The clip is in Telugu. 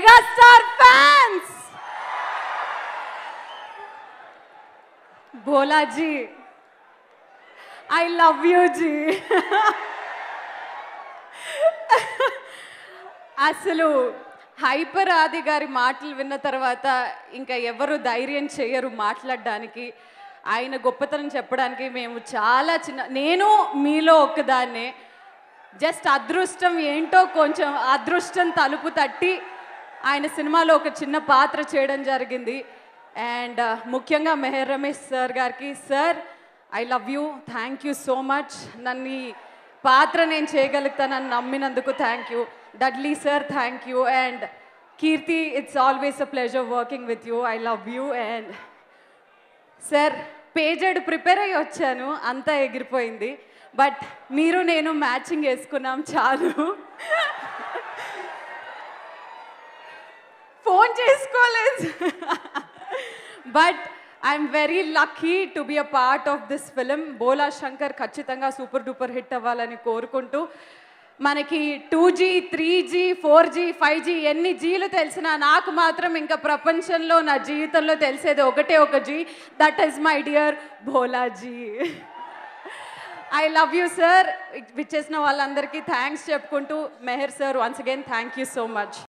megastar fans Bholaji I love you ji అసలు హైపర్ ఆది గారి మాటలు విన్న తర్వాత ఇంకా ఎవరు ధైర్యం చేయరు మాట్లాడడానికి ఆయన గొప్పతనం చెప్పడానికి మేము చాలా చిన్న నేను మీలో ఒక్కదాన్నే జస్ట్ అదృష్టం ఏంటో కొంచెం అదృష్టం తలుపు తట్టి ఆయన సినిమాలో ఒక చిన్న పాత్ర చేయడం జరిగింది అండ్ ముఖ్యంగా మెహర్ రమేష్ సార్ గారికి sir I love you thank you so much నన్ను ఈ పాత్ర నేను చేయగలుగుతానని నమ్మినందుకు thank you Dudley sir thank you and Keerthi it's always a pleasure working with you I love you and sir పేజెడ్ ప్రిపేర్ అయ్యి వచ్చాను అంతా ఎగిరిపోయింది బట్ మీరు నేను మ్యాచింగ్ వేసుకున్నాం చాలు ఫోన్ చేసుకోలేదు but I'm very lucky to be a part of this film Bhola Shankar ఖచ్చితంగా సూపర్ డూపర్ హిట్ అవ్వాలని కోరుకుంటూ మనకి two G three G four G five G ఎన్ని జీలు తెలిసినా నాకు మాత్రం ఇంకా ప్రపంచంలో నా జీవితంలో తెలిసేది ఒకటే ఒక G that is my dear Bholaji I love you sir విచ్చేసిన వాళ్ళందరికీ థ్యాంక్స్ చెప్పుకుంటూ Meher sir once again thank you so much